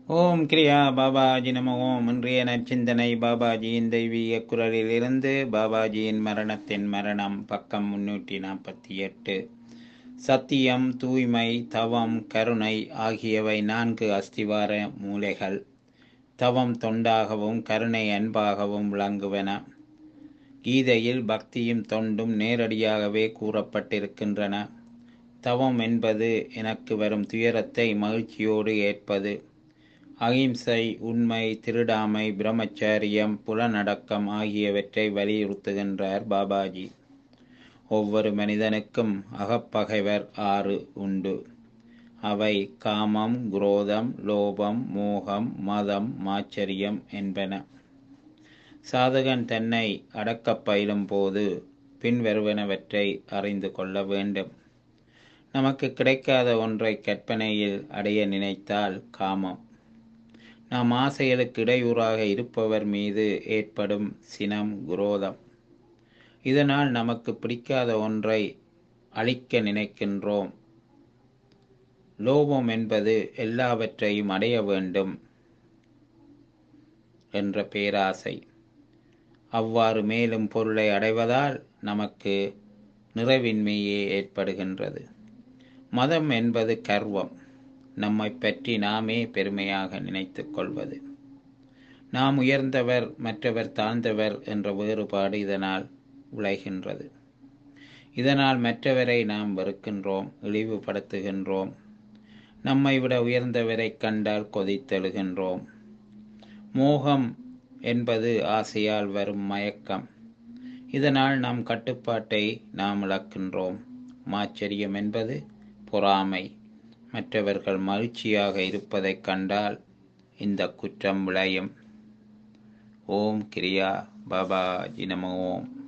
ஓம் கிரியா பாபாஜி நம ஓம் இன்றைய நச்சிந்தனை பாபாஜியின் தெய்வீக குரலிலிருந்து பாபாஜியின் மரணத்தின் மரணம் பக்கம் முன்னூற்றி நாற்பத்தி எட்டு சத்தியம் தூய்மை தவம் கருணை ஆகியவை நான்கு அஸ்திவார மூலைகள் தவம் தொண்டாகவும் கருணை அன்பாகவும் விளங்குவன கீதையில் பக்தியும் தொண்டும் நேரடியாகவே கூறப்பட்டிருக்கின்றன தவம் என்பது எனக்கு வரும் துயரத்தை மகிழ்ச்சியோடு ஏற்பது அகிம்சை உண்மை திருடாமை பிரம்மச்சரியம் புலனடக்கம் ஆகியவற்றை வலியுறுத்துகின்றார் பாபாஜி ஒவ்வொரு மனிதனுக்கும் அகப்பகைவர் ஆறு உண்டு அவை காமம் குரோதம் லோபம் மோகம் மதம் மாச்சரியம் என்பன சாதகன் தன்னை அடக்கப் பயிலும் போது பின்வருவனவற்றை அறிந்து கொள்ள வேண்டும் நமக்கு கிடைக்காத ஒன்றை கற்பனையில் அடைய நினைத்தால் காமம் நாம் ஆசைகளுக்கு இடையூறாக இருப்பவர் மீது ஏற்படும் சினம் குரோதம் இதனால் நமக்கு பிடிக்காத ஒன்றை அழிக்க நினைக்கின்றோம் லோபம் என்பது எல்லாவற்றையும் அடைய வேண்டும் என்ற பேராசை அவ்வாறு மேலும் பொருளை அடைவதால் நமக்கு நிறைவின்மையே ஏற்படுகின்றது மதம் என்பது கர்வம் நம்மை பற்றி நாமே பெருமையாக நினைத்து கொள்வது நாம் உயர்ந்தவர் மற்றவர் தாழ்ந்தவர் என்ற வேறுபாடு இதனால் விளைகின்றது இதனால் மற்றவரை நாம் வெறுக்கின்றோம் இழிவுபடுத்துகின்றோம் நம்மை விட உயர்ந்தவரை கண்டால் கொதித்தெழுகின்றோம் மோகம் என்பது ஆசையால் வரும் மயக்கம் இதனால் நம் கட்டுப்பாட்டை நாம் இழக்கின்றோம் மாச்சரியம் என்பது பொறாமை மற்றவர்கள் மகிழ்ச்சியாக இருப்பதைக் கண்டால் இந்த குற்றம் விளையும் ஓம் கிரியா பாபா ஜினமோ ஓம்